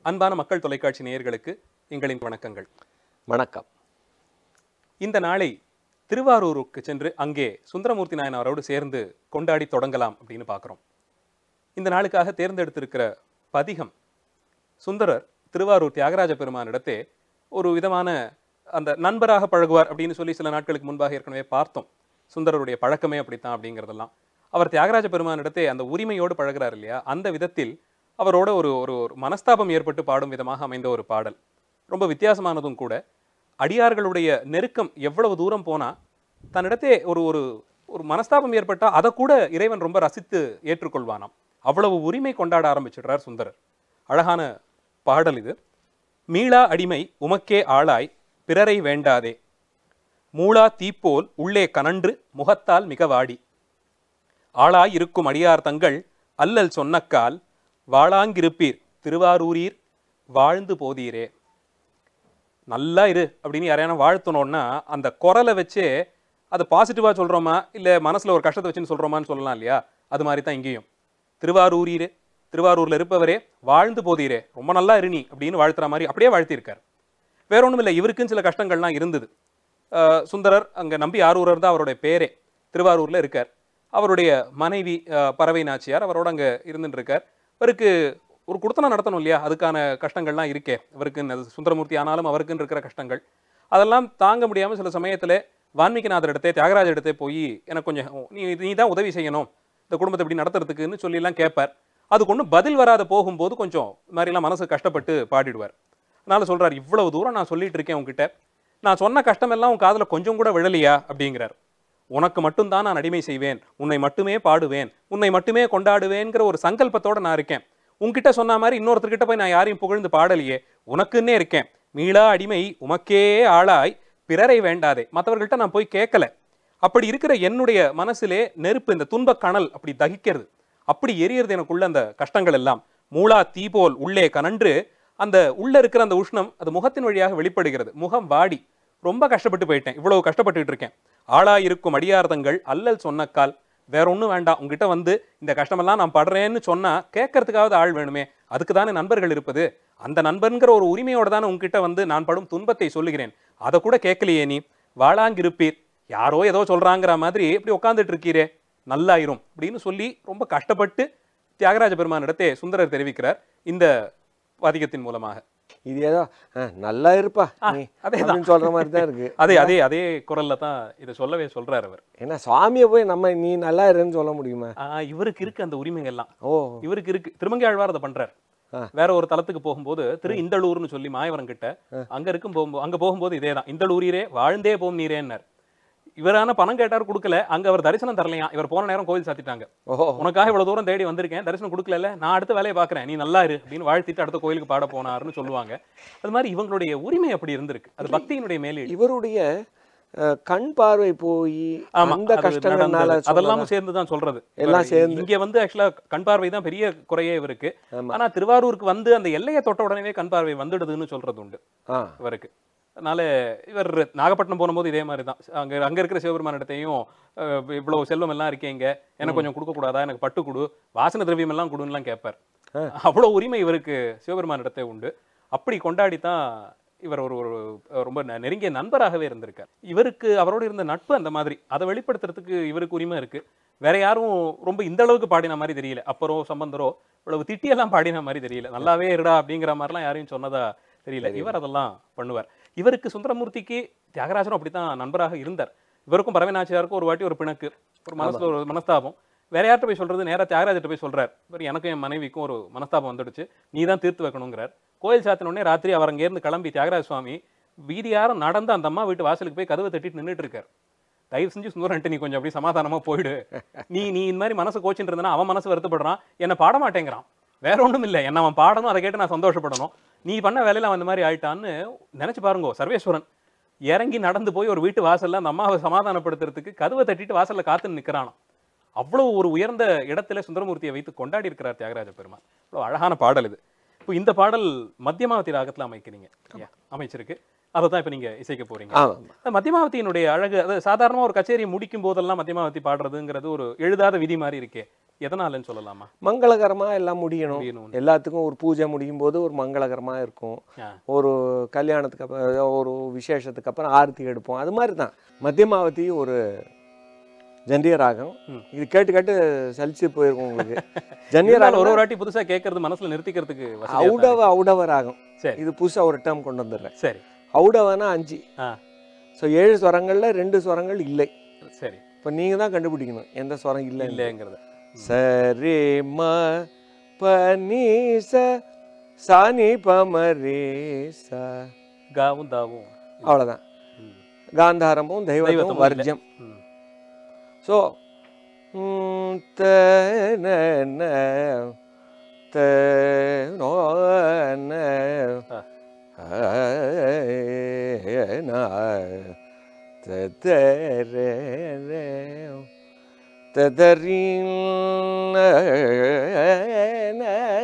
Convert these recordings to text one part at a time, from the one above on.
அன்பான மக்கள் தொலைக்காட்சி நேயர்களுக்கு எங்களின் வணக்கங்கள் வணக்கம் இந்த நாளை திருவாரூருக்கு சென்று அங்கே சுந்தரமூர்த்தி நாயனாரோடு சேர்ந்து கொண்டாடி தொடங்கலாம் அப்படின்னு பார்க்குறோம் இந்த நாளுக்காக தேர்ந்தெடுத்திருக்கிற பதிகம் சுந்தரர் திருவாரூர் தியாகராஜ பெருமானிடத்தே ஒரு விதமான அந்த நண்பராக பழகுவார் அப்படின்னு சொல்லி சில நாட்களுக்கு முன்பாக ஏற்கனவே பார்த்தோம் சுந்தரருடைய பழக்கமே அப்படித்தான் அப்படிங்கிறதெல்லாம் அவர் தியாகராஜ பெருமானிடத்தே அந்த உரிமையோடு பழகுறார் இல்லையா அந்த விதத்தில் அவரோட ஒரு ஒரு ஒரு மனஸ்தாபம் ஏற்பட்டு பாடும் விதமாக அமைந்த ஒரு பாடல் ரொம்ப வித்தியாசமானதும் கூட அடியார்களுடைய நெருக்கம் எவ்வளவு தூரம் போனா தன்னிடத்தே ஒரு ஒரு ஒரு மனஸ்தாபம் ஏற்பட்டா அதை கூட இறைவன் ரொம்ப ரசித்து ஏற்றுக்கொள்வானாம் அவ்வளவு உரிமை கொண்டாட ஆரம்பிச்சிடுறார் சுந்தரர் அழகான பாடல் இது மீளா அடிமை உமக்கே ஆளாய் பிறரை வேண்டாதே மூளா தீப்போல் உள்ளே கனன்று முகத்தால் மிக வாடி ஆளாய் இருக்கும் அடியார் தங்கள் அல்லல் சொன்னக்கால் வாழாங்கிருப்பீர் திருவாரூரீர் வாழ்ந்து போதீரே நல்லா இரு அப்படின்னு யாரையான வாழ்த்தணும்னா அந்த குரலை வச்சே அது பாசிட்டிவாக சொல்கிறோமா இல்லை மனசில் ஒரு கஷ்டத்தை வச்சுன்னு சொல்கிறோமான்னு சொல்லலாம் இல்லையா அது மாதிரி தான் இங்கேயும் திருவாரூரீரே திருவாரூரில் இருப்பவரே வாழ்ந்து போதீரே ரொம்ப நல்லா இரு நீ அப்படின்னு வாழ்த்துற மாதிரி அப்படியே வாழ்த்தியிருக்கார் வேற ஒன்றும் இல்லை இவருக்குன்னு சில கஷ்டங்கள்லாம் இருந்தது அஹ் சுந்தரர் அங்கே நம்பி ஆரூரர் தான் அவருடைய பேரே திருவாரூரில் இருக்கார் அவருடைய மனைவி அஹ், பறவை நாச்சியார் அவரோட அங்கே இருந்துட்டு இருக்கார் இவருக்கு ஒரு குடுத்தனம் நடத்தணும் இல்லையா அதுக்கான கஷ்டங்கள்லாம் இருக்கே இவருக்கு சுந்தரமூர்த்தி ஆனாலும் அவருக்குன்னு இருக்கிற கஷ்டங்கள் அதெல்லாம் தாங்க முடியாமல் சில சமயத்தில் வான்மீகிநாதர் இடத்தே தியாகராஜர் இடத்தே போய் எனக்கு கொஞ்சம் நீ நீ தான் உதவி செய்யணும் இந்த குடும்பத்தை இப்படி நடத்துறதுக்குன்னு சொல்லிலாம் கேட்பார் அதுக்கு ஒன்றும் பதில் வராத போகும்போது கொஞ்சம் இது மாதிரிலாம் மனசு கஷ்டப்பட்டு பாடிடுவார் அதனால சொல்றார் இவ்வளவு தூரம் நான் சொல்லிட்டு இருக்கேன் உங்ககிட்ட நான் சொன்ன கஷ்டமெல்லாம் உன் காதுல கொஞ்சம் கூட விழலையா அப்படிங்கிறார் உனக்கு மட்டும்தான் நான் அடிமை செய்வேன் உன்னை மட்டுமே பாடுவேன் உன்னை மட்டுமே கொண்டாடுவேங்கிற ஒரு சங்கல்பத்தோட நான் இருக்கேன் உன்கிட்ட சொன்ன மாதிரி இன்னொருத்தர்கிட்ட போய் நான் யாரையும் புகழ்ந்து பாடலையே உனக்குன்னே இருக்கேன் மீளா அடிமை உமக்கே ஆளாய் பிறரை வேண்டாதே மற்றவர்கள்ட்ட நான் போய் கேட்கல அப்படி இருக்கிற என்னுடைய மனசிலே நெருப்பு இந்த துன்பக் கனல் அப்படி தகிக்கிறது அப்படி எரியறது எனக்குள்ள அந்த கஷ்டங்கள் எல்லாம் மூளா தீ போல் உள்ளே கனன்று அந்த உள்ள இருக்கிற அந்த உஷ்ணம் அது முகத்தின் வழியாக வெளிப்படுகிறது முகம் வாடி ரொம்ப கஷ்டப்பட்டு போயிட்டேன் இவ்வளவு கஷ்டப்பட்டுட்டு இருக்கேன் ஆளா இருக்கும் அடியார்தங்கள் அல்லல் சொன்னக்கால் வேற ஒண்ணும் வேண்டாம் உங்ககிட்ட வந்து இந்த கஷ்டமெல்லாம் நான் படுறேன்னு சொன்னா கேட்கறதுக்காவது ஆள் வேணுமே அதுக்கு தானே நண்பர்கள் இருப்பது அந்த நண்பன்கிற ஒரு உரிமையோட தானே உங்ககிட்ட வந்து நான் படும் துன்பத்தை சொல்லுகிறேன் அதை கூட கேட்கலையே நீ வாழாங்கிருப்பீர் யாரோ ஏதோ சொல்றாங்கிற மாதிரி இப்படி உட்காந்துட்டு இருக்கீரே நல்லாயிரும் அப்படின்னு சொல்லி ரொம்ப கஷ்டப்பட்டு தியாகராஜ பெருமானிடத்தே சுந்தரர் தெரிவிக்கிறார் இந்த பதிகத்தின் மூலமாக இது ஏதோ அஹ், நல்லா இருப்பா நீ அதேதான். அப்படின்னு சொல்ற மாதிரி தான் இருக்கு அதே அதே அதே குரல்ல தான் இதை சொல்லவே சொல்றாரு அவர் ஏன்னா சுவாமியை போய் நம்ம நீ நல்லா இருன்னு சொல்ல முடியுமா ஆஹ் இவருக்கு இருக்கு அந்த உரிமை எல்லாம் ஓ இவருக்கு இருக்கு திருமங்கை ஆழ்வார் அதை பண்றார் ஆ. வேற ஒரு தலத்துக்கு போகும்போது திரு இந்தளூர்னு சொல்லி மாயவரம் கிட்ட அங்க இருக்கும் போகும்போது அங்க போகும்போது இதேதான் இந்தளூரீரே வாழ்ந்தே போம் நீரேன்னார் இவரான பணம் கேட்டார் கொடுக்கல அங்க அவர் தரிசனம் தரலையா இவர் போன நேரம் கோவில் சாத்திட்டாங்க ஓ உனக்காக இவ்வளவு தூரம் தேடி வந்திருக்கேன் தரிசனம் கொடுக்கல நான் அடுத்த வேலையை பார்க்கறேன் நீ நல்லா இரு அப்படின்னு வாழ்த்திட்டு அடுத்த கோயிலுக்கு பாட போனாருன்னு சொல்லுவாங்க அது மாதிரி இவங்களுடைய உரிமை அப்படி இருந்திருக்கு அது பக்தியினுடைய மேலீடு இவருடைய அஹ், கண் பார்வை போய் ஆமா அந்த அது கஷ்டங்கள்னால நடந்தது. அதெல்லாம் சொன்னதா? சேர்ந்து தான் சொல்றது எல்லாம் இவர் சேர்ந்து. இங்க வந்து ஆக்சுவலா கண் பார்வை தான் பெரிய குறையே இவருக்கு ஆமா. ஆனா திருவாரூருக்கு வந்து அந்த எல்லையை தொட்ட உடனே கண் பார்வை வந்துடுதுன்னு சொல்றது உண்டு ஆ இவருக்கு அதனால இவர் நாகப்பட்டினம் போகும்போது இதே மாதிரி தான் அங்க அங்க இருக்கிற சிவபெருமான் இடத்தையும் அஹ், இவ்வளவு செல்வம் எல்லாம் இருக்கேங்க எனக்கு கொஞ்சம் கொடுக்க கூடாதா எனக்கு பட்டு கொடு வாசன திரவியம் எல்லாம் கொடுன்னுலாம் கேட்பார் ஆ. அவ்வளவு உரிமை இவருக்கு சிவபெருமான் இடத்தை உண்டு அப்படி கொண்டாடித்தான் இவர் ஒரு ஒரு ரொம்ப நெ- நெருங்கிய நண்பராகவே இருந்திருக்கார் இவருக்கு அவரோடு இருந்த நட்பு அந்த மாதிரி அதை வெளிப்படுத்துறதுக்கு இவருக்கு உரிமை இருக்கு வேற யாரும் ரொம்ப இந்த அளவுக்கு பாடின மாதிரி தெரியல அப்பரோ சம்பந்தரோ இவ்வளவு திட்டியெல்லாம் பாடின மாதிரி தெரியல நல்லாவே இருடா அப்படிங்கிற மாதிரிலாம் யாரையும் சொன்னதா தெரியல இவர் அதெல்லாம் பண்ணுவார் இவருக்கு சுந்தரமூர்த்திக்கு தியாகராஜரும் அப்படித்தான் நண்பராக இருந்தார் இவருக்கும் பரவநாச்சியாருக்கும் ஒரு வாட்டி ஒரு பிணக்கு ஒரு மனசுல ஒரு மனஸ்தாபம் வேற யார்கிட்ட போய் சொல்றது நேரா தியாகராஜர்கிட்ட போய் சொல்றார் இவர் எனக்கும் என் மனைவிக்கும் ஒரு மனஸ்தாபம் வந்துடுச்சு நீ தான் தீர்த்து வைக்கணுங்கிறார் கோயில் சாத்தின உடனே ராத்திரி அவர் அங்கேருந்து கிளம்பி தியாகராஜ சுவாமி வீதியாரம் நடந்து அந்த அம்மா வீட்டு வாசலுக்கு போய் கதவை தட்டிட்டு நின்னுட்டு இருக்கார் தயவு செஞ்சு சுந்தரன்ட்டு நீ கொஞ்சம் அப்படியே சமாதானமா போயிடு நீ நீ இந்த மாதிரி மனசு கோச்சின்னு இருந்தனா அவன் மனசு வருத்தப்படுறான் என்ன பாட மாட்டேங்கிறான் வேற ஒண்ணும் இல்லை என்ன அவன் பாடணும் அதை கேட்டு நான் சந்தோஷப்படணும் நீ பண்ண வேலையில அவன் இந்த மாதிரி ஆயிட்டான்னு நினைச்சு பாருங்க சர்வேஸ்வரன் இறங்கி நடந்து போய் ஒரு வீட்டு வாசல்ல அந்த அம்மாவை சமாதானப்படுத்துறதுக்கு கதவை தட்டிட்டு வாசல்ல காத்து நிக்கிறானாம் அவ்வளவு ஒரு உயர்ந்த இடத்துல சுந்தரமூர்த்தியை வைத்து கொண்டாடி இருக்கிறார் தியாகராஜ பெருமான் அவ்வளவு அழகான பாடல் இது இப்போ இந்த பாடல் மத்தியமாவதி ராகத்துல அமைக்கிறீங்க ஐயா, அமைச்சிருக்கு அதை தான் இப்போ நீங்க இசைக்க போறீங்க ஆமா அந்த மத்தியமாவதியினுடைய அழகு அது சாதாரணமா ஒரு கச்சேரியை முடிக்கும் போதெல்லாம் மத்தியமாவதி பாடுறதுங்கிறது ஒரு எழுதாத விதி மாதிரி இருக்கே எதனாலன்னு சொல்லலாமா மங்களகரமா எல்லாம் முடியணும் முடியணும் எல்லாத்துக்கும் ஒரு பூஜை முடியும் போது ஒரு மங்களகரமா இருக்கும் ஆ. ஒரு கல்யாணத்துக்கு அப்புறம் ஒரு விசேஷத்துக்கு அப்புறம் ஆரத்தி எடுப்போம் அது மாதிரி தான் மத்தியமாவதி ஒரு ஜன்னிய ராகம் ம். இது கேட்டு கேட்டு சலிச்சு போயிருக்கும் உங்களுக்கு ஜன்னிய இருந்தாலும் ராகம் ஒரு ஒரு வாட்டி புதுசா கேட்கறது மனசுல நிறுத்திக்கிறதுக்கு வசதியா தான் ஔடவ ஔடவ ராகம் சரி. இது புதுசா ஒரு டேர்ம் கொண்டு வந்துடுறேன் இருக்கு. சரி ஔடவனா அஞ்சு ஆ ஸோ ஏழு ஸ்வரங்கள்ல ரெண்டு ஸ்வரங்கள் இல்லை சரி இப்போ நீங்க தான் கண்டுபிடிக்கணும் எந்த ஸ்வரம் இல்லை இல்லைங்கிறது சரி ம ப நீ ச சா நீ ப ம ரே சா காவும் தாவும் அவ்வளோதான் ம். காந்தாரமும் தெய்வமும் தெய்வத்தமும் வர்ஜம் ம். ஸோ த ந ந த நோ ந ஆ. ந த த ரே ரே த த ரீ ந ந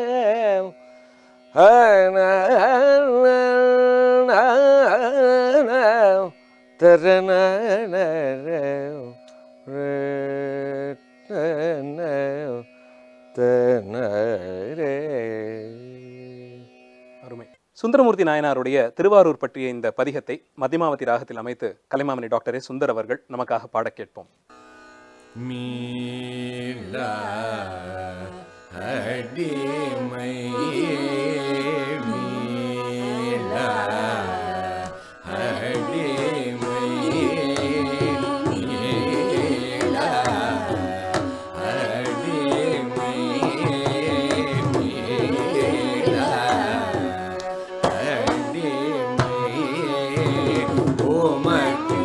ஹ ந ந ந ந த ர ந ந ரே ரே த ந த ந ரே அருமை சுந்தரமூர்த்தி நாயனாருடைய திருவாரூர் பற்றிய இந்த பதிகத்தை மதிமாவதி ராகத்தில் அமைத்து கலைமாமணி டாக்டர் எஸ். சுந்தர் அவர்கள் நமக்காக பாடக் கேட்போம் மீள அடிமை மீள அடிமை மீள அடிமை மீள அடிமை உமக்கே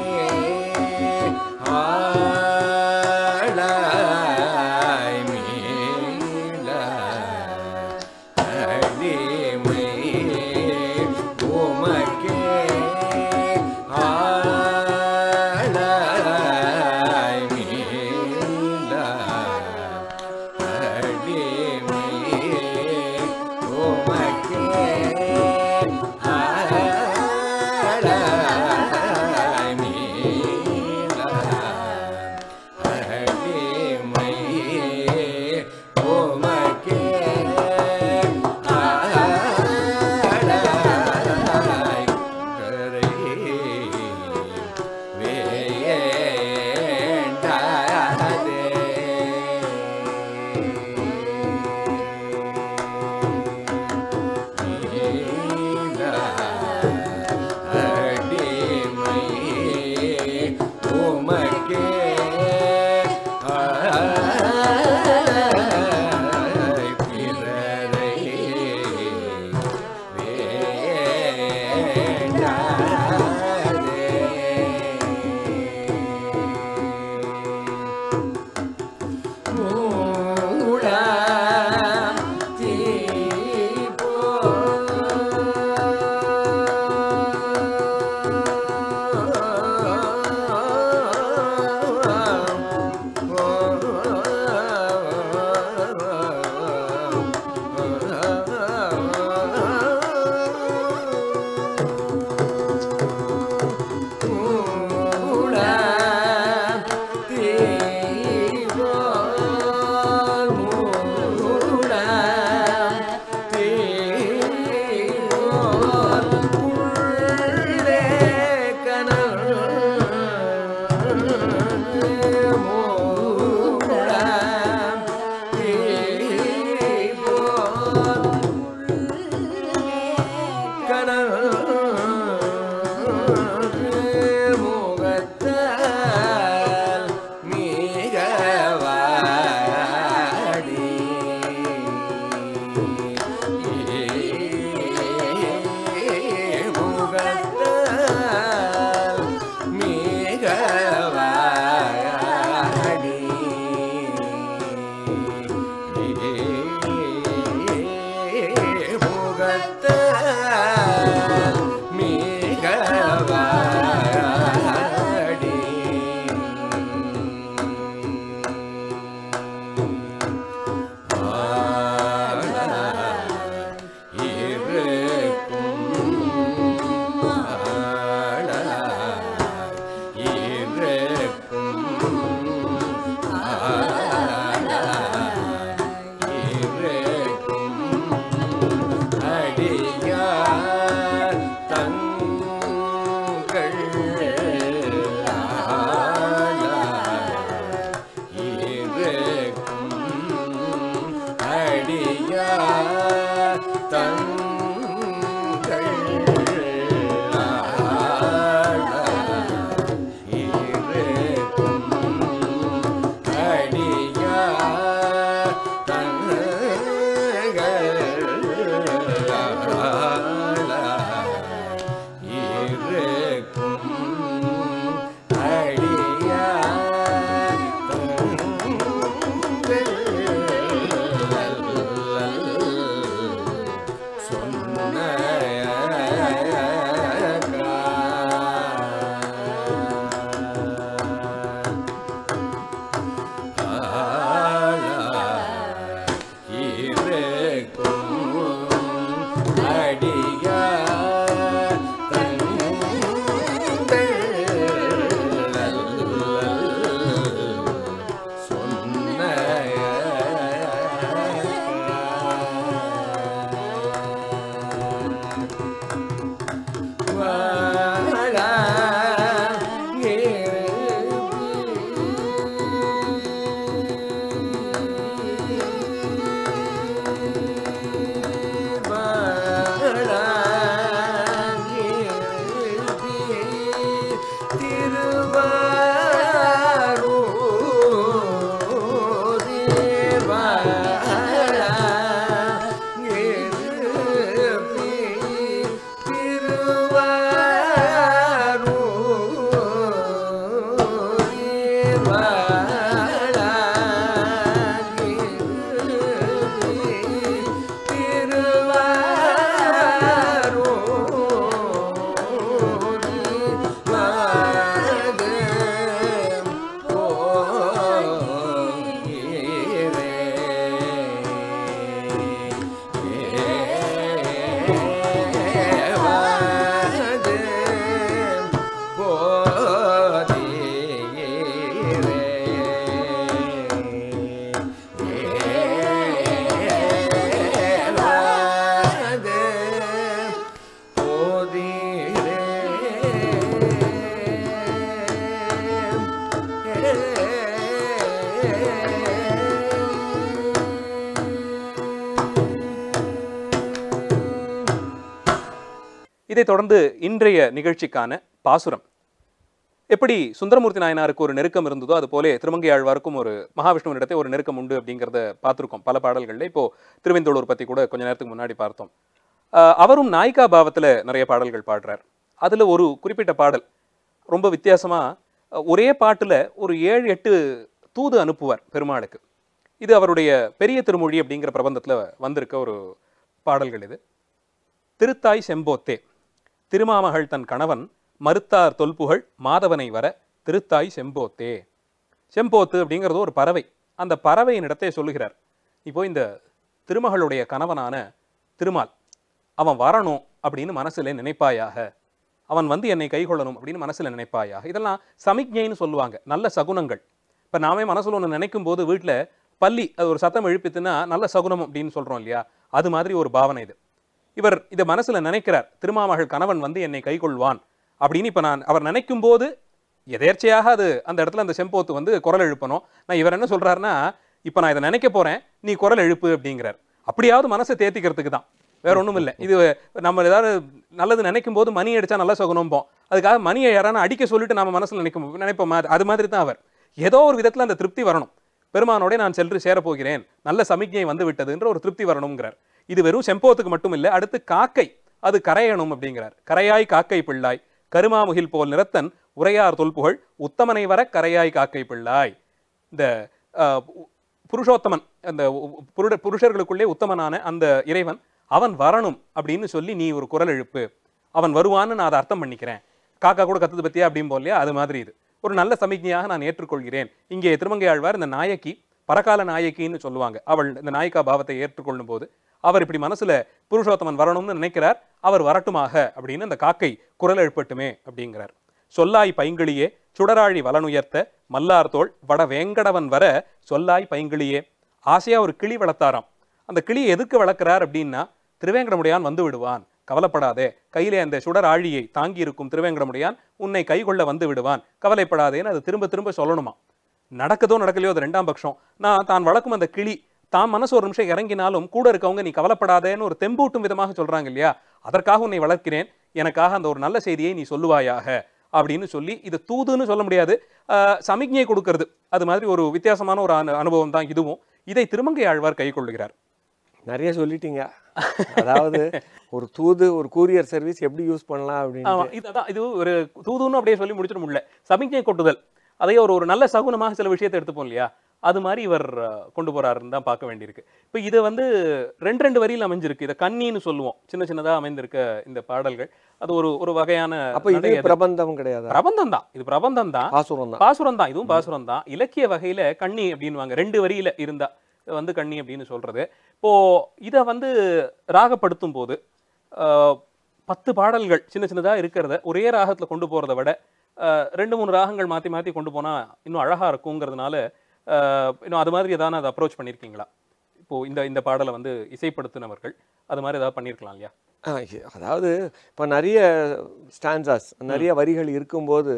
ஆளாய் மீள அடிமை உமக்கே ஆளாய் மீள அடிமை உமக்கே ஆளாய் மீள அடிமை உமக்கே ஆளாய் கரை வேண்டாதே இதைத் தொடர்ந்து இன்றைய நிகழ்ச்சிக்கான பாசுரம் எப்படி சுந்தரமூர்த்தி நாயனாருக்கு ஒரு நெருக்கம் இருந்ததோ அது போல திருமங்கை ஆழ்வாருக்கும் ஒரு மகாவிஷ்ணுவனிடத்தை ஒரு நெருக்கம் உண்டு அப்படிங்கிறத பார்த்திருக்கோம் பல பாடல்கள்ல இப்போ திருவெந்தோளூர் பத்தி கூட கொஞ்ச நேரத்துக்கு முன்னாடி பார்த்தோம் ஆஹ் அவரும் நாயிகா பாவத்துல நிறைய பாடல்கள் பாடுறார் அதுல ஒரு குறிப்பிட்ட பாடல் ரொம்ப வித்தியாசமா அஹ், ஒரே பாட்டுல ஒரு ஏழு எட்டு தூது அனுப்புவார் பெருமாளுக்கு இது அவருடைய பெரிய திருமொழி அப்படிங்கிற பிரபந்தத்துல வந்திருக்க ஒரு பாடல்கள் இது திருத்தாய் செம்போத்தே திருமாமகள் தன் கணவன் மறுத்தார் தொல்புகழ் மாதவனை வர திருத்தாய் செம்போத்தே செம்போத்து அப்படிங்கிறது ஒரு பறவை அந்த பறவையின் இடத்தை சொல்லுகிறார் இப்போ இந்த திருமகளுடைய கணவனான திருமால் அவன் வரணும் அப்படின்னு மனசுல நினைப்பாயாக அவன் வந்து என்னை கைகொள்ளணும் அப்படின்னு மனசுல நினைப்பாயாக இதெல்லாம் சமிக்ஞைன்னு சொல்லுவாங்க நல்ல சகுனங்கள் இப்ப நாமே மனசுல ஒன்று நினைக்கும் போது வீட்டுல பள்ளி அது ஒரு சத்தம் எழுப்பித்துன்னா நல்ல சகுனம் அப்படின்னு சொல்றோம் இல்லையா அது மாதிரி ஒரு பாவனை இது இவர் இதை மனசுல நினைக்கிறார் திருமாமகள் கணவன் வந்து என்னை கைகொள்வான் அப்படின்னு இப்ப நான் அவர் நினைக்கும் போது எதேர்ச்சையாக அது அந்த இடத்துல அந்த செம்போத்து வந்து குரல் எழுப்பணும் நான் இவர் என்ன சொல்றாருன்னா இப்ப நான் இதை நினைக்க போறேன் நீ குரல் எழுப்பு அப்படிங்கிறார் அப்படியாவது மனசை தேத்திக்கிறதுக்கு தான் வேற ஒண்ணும் இல்லை இது நம்ம ஏதாவது நல்லது நினைக்கும் போது மணி அடிச்சா நல்லா சகுனம்போம் அதுக்காக மணியை யாரான அடிக்க சொல்லிட்டு நம்ம மனசுல நினைக்கும் நினைப்போம் அது- அது மாதிரி தான் அவர் ஏதோ ஒரு விதத்துல அந்த திருப்தி வரணும் பெருமானோட நான் சென்று சேரப்போகிறேன் நல்ல சமிக்ஞை வந்து விட்டதுன்ற ஒரு திருப்தி வரணுங்கிறார் இது வெறும் செம்போத்துக்கு மட்டும் இல்லை அடுத்து காக்கை அது கரையணும் அப்படிங்கிறார் கரையாய் காக்கை பிள்ளாய் கருமாமுகில் போல் நிறத்தன் உரையார் தொல்புகழ் உத்தமனை வர கரையாய் காக்கை பிள்ளாய் இந்த அஹ், உ- புருஷோத்தமன் அந்த உ- உ- புருட புருஷர்களுக்குள்ளே உத்தமனான அந்த இறைவன் அவன் வரணும் அப்படின்னு சொல்லி நீ ஒரு குரல் எழுப்பு அவன் வருவான்னு நான் அதை அர்த்தம் பண்ணிக்கிறேன் காக்கா கூட கத்துது பத்தியா அப்படிம்போம் இல்லையா அது மாதிரி இது ஒரு நல்ல சமிக்ஞையாக நான் ஏற்றுக்கொள்கிறேன் இங்கே திருமங்கை ஆழ்வார் இந்த நாயக்கி பரகால நாயக்கின்னு சொல்லுவாங்க அவள் இந்த நாயிகா பாவத்தை ஏற்றுக்கொள்ளும் போது அவர் இப்படி மனசுல புருஷோத்தமன் வரணும்னு நினைக்கிறார் அவர் வரட்டுமாக அப்படின்னு அந்த காக்கை குரல் எழுப்பட்டுமே அப்படிங்கிறார் சொல்லாய் பைங்கிளியே சுடராழி வலனுயர்த்த மல்லார் தோள் வட வேங்கடவன் வர சொல்லாய் பைங்கிளியே ஆசையா ஒரு கிளி வளர்த்தாராம் அந்த கிளி எதுக்கு வளர்க்கிறார் அப்படின்னா திருவேங்கடமுடையான் வந்து விடுவான் கவலைப்படாதே கையிலே அந்த சுடர் ஆழியை தாங்கி இருக்கும் திருவேங்கடமுடையான் உன்னை கைகொள்ள வந்து விடுவான் கவலைப்படாதேன்னு அது திரும்ப திரும்ப சொல்லணுமா நடக்குதோ நடக்கலையோ அது ரெண்டாம் பட்சம் நான் தான் வளர்க்கும் அந்த கிளி தான் மனசு ஒரு நிமிஷம் இறங்கினாலும் கூட இருக்கவங்க நீ கவலைப்படாதேன்னு ஒரு தெம்பூட்டும் விதமாக சொல்றாங்க இல்லையா அதற்காக உன்னை வளர்க்கிறேன் எனக்காக அந்த ஒரு நல்ல செய்தியை நீ சொல்லுவாயாக அப்படின்னு சொல்லி இது தூதுன்னு சொல்ல முடியாது ஆஹ் சமிக்ஞை கொடுக்கிறது அது மாதிரி ஒரு வித்தியாசமான ஒரு அனு அனுபவம் தான் இதுவும் இதை திருமங்கை ஆழ்வார் கை கொள்ளுகிறார் நிறைய சொல்லிட்டீங்க அதாவது ஒரு தூது ஒரு கூரியர் சர்வீஸ் எப்படி யூஸ் பண்ணலாம் அப்படின்னு ஆமா இது அதான் இது ஒரு தூதுன்னு அப்படியே சொல்லி முடிச்சிட முடியல சமிக்ஞை கொட்டுதல் அதை ஒரு ஒரு நல்ல சகுனமாக சில விஷயத்தை எடுத்துப்போம் இல்லையா அது மாதிரி இவர் அஹ், கொண்டு போறாருன்னு தான் பார்க்க வேண்டியிருக்கு இப்போ இது வந்து ரெண்டு ரெண்டு வரியில் அமைஞ்சிருக்கு இதை கன்னின்னு சொல்லுவோம் சின்ன சின்னதா அமைந்திருக்க இந்த பாடல்கள் அது ஒரு ஒரு வகையான அப்ப இது நடை அது. பிரபந்தம் கிடையாது பிரபந்தம் தான் இது பிரபந்தம் தான் பாசுரம் தான் பாசுரம் தான் இதுவும் பாசுரம் தான் இலக்கிய வகையில கண்ணி அப்படின்னுவாங்க ரெண்டு வரியில இருந்தா இது வந்து கண்ணி அப்படின்னு சொல்றது இப்போ இதை வந்து ராகப்படுத்தும் போது ஆஹ், பத்து பாடல்கள் சின்ன சின்னதா இருக்கிறத ஒரே ராகத்துல கொண்டு போறதை விட ஆஹ், ரெண்டு மூணு ராகங்கள் மாத்தி மாத்தி கொண்டு போனா இன்னும் அழகா இருக்குங்கிறதுனால ஆஹ், இன்னும் அது மாதிரி ஏதாவது அதை அப்ரோச் பண்ணியிருக்கீங்களா இப்போ இந்த இந்த பாடலை வந்து இசைப்படுத்தினவர்கள் அது மாதிரி ஏதாவது பண்ணியிருக்கலாம் இல்லையா ஆ, இ- அதாவது இப்போ நிறைய ஸ்டான்சாஸ் நிறைய வரிகள் இருக்கும்போது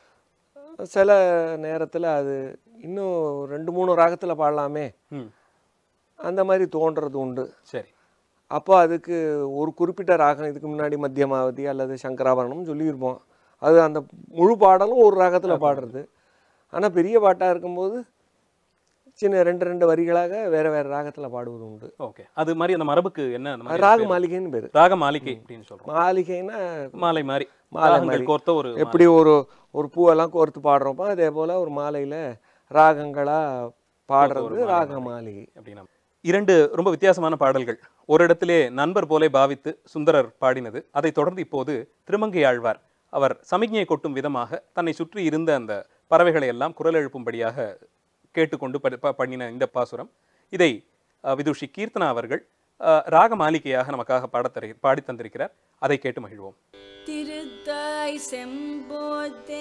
சில நேரத்தில் அது இன்னும் ரெண்டு மூணு ராகத்தில் பாடலாமே ம் அந்த மாதிரி தோன்றது உண்டு சரி அப்போ அதுக்கு ஒரு குறிப்பிட்ட ராகம் இதுக்கு முன்னாடி மத்தியமாவதி அல்லது சங்கராபரணம் சொல்லியிருப்போம் அது அந்த முழு பாடலும் ஒரு ராகத்தில் பாடுறது ஆனால் பெரிய பாட்டாக இருக்கும்போது சின்ன ரெண்டு ரெண்டு வரிகளாக வேற வேற ராகத்தில் பாடுவது உண்டு ஓகே அது மாதிரி அந்த மரபுக்கு என்ன அந்த அது மாதிரி ராக பேரு? மாளிகைன்னு பேர் ராக மாளிகை அப்படின்னு சொல்றோம் மாளிகைன்னா மாலை மாதிரி மாலை ராகங்கள் மாதிரி. கோர்த்த ஒரு எப்படி ஒரு ஒரு பூவெல்லாம் கோர்த்து பாடுறோமோ அதே போல் ஒரு மாலையில் ராகங்களாக பாடுறது மாலை ராக மாதிரி. மாளிகை அப்படின்னா இரண்டு ரொம்ப வித்தியாசமான பாடல்கள் ஒரு இடத்திலே நண்பர் போலே பாவித்து சுந்தரர் பாடினது அதைத் தொடர்ந்து இப்போது திருமங்கை ஆழ்வார் அவர் சமிக்ஞை கொட்டும் விதமாக தன்னை சுற்றி இருந்த அந்த பறவைகளை எல்லாம் குரல் எழுப்பும்படியாக கேட்டுக்கொண்டு ப- ப- பண்ணின இந்த பாசுரம் இதை அஹ், விதுஷி கீர்த்தனா அவர்கள் அஹ், ராக மாளிகையாக நமக்காக பாடத்தரு பாடி தந்திருக்கிறார் அதை கேட்டு மகிழ்வோம் திருத்தாய் செம்போத்தே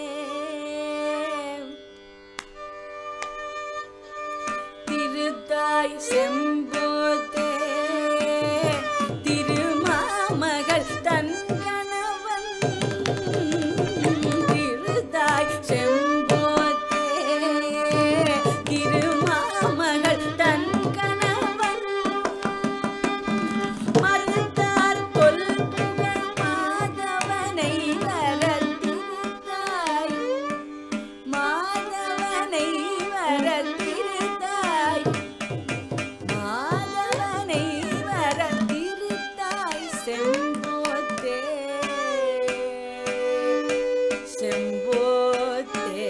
திருத்தாய் செம்போத்தே திருமாமகள் தன் கணவன் திருத்தாய் செம்போத்தே திருமாமகள் தன் கணவன் மறுத்தார் கொல் புகழ் மாதவனை வரத்திருத்தாய் மாதவனை வரத்திருத்தாய் மாதவனை வரத்திருத்தாய் செம்போத்தே செம்போத்தே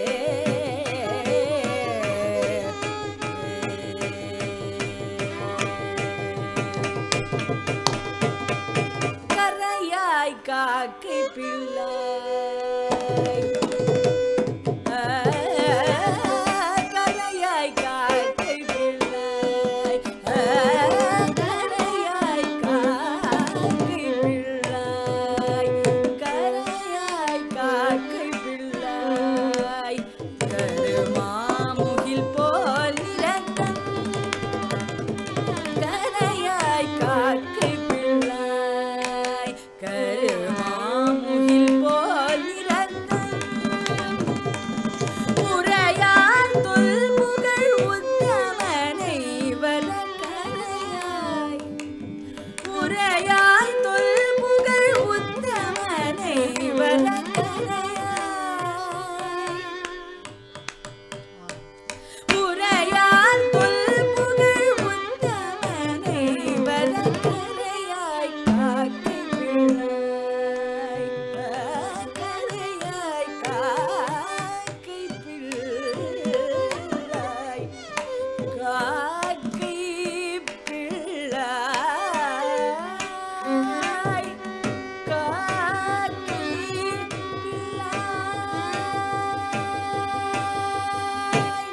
கரையாய் காக்கை பிள்ளை கரையாய் காக்கை பிள்ளை கரையாய் காக்கை பிள்ளை கரையாய் காக்கை பிள்ளை கருமாமுகில் போல் இரக்கம் கரையாய் காக்கை பிள்ளாய் கருமாமுகில் போல் இரக்கம் உரையார் தொல்புகழ் உத்தமனை வலக்கரையாய் உரையாய் தொல்புகழ் உத்தமனை வலக்கரையாய் உரையார் தொல்புகழ் உத்தமனை வலக்கரையாய் காக்கை பிள்ளாய் கரையாய் காக்கை பிள்ளாய் காக்கை பிள்ளாய் காக்கை பிள்ளாய்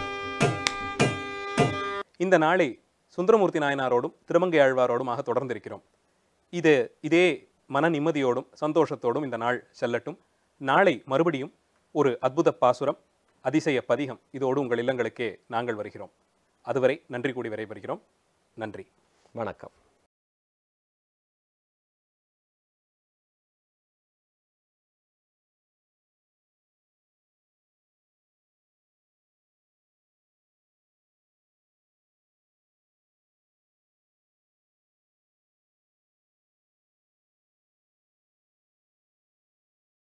இந்த நாளை சுந்தரமூர்த்தி நாயனாரோடும் திருமங்கை ஆழ்வாரோடுமாக தொடர்ந்திருக்கிறோம் இது இதே மன நிம்மதியோடும் சந்தோஷத்தோடும் இந்த நாள் செல்லட்டும் நாளை மறுபடியும் ஒரு அற்புத பாசுரம் அதிசய பதிகம் இதோடு உங்கள் இல்லங்களுக்கே நாங்கள் வருகிறோம் அதுவரை நன்றி கூடி விடைபெறுகிறோம் நன்றி வணக்கம்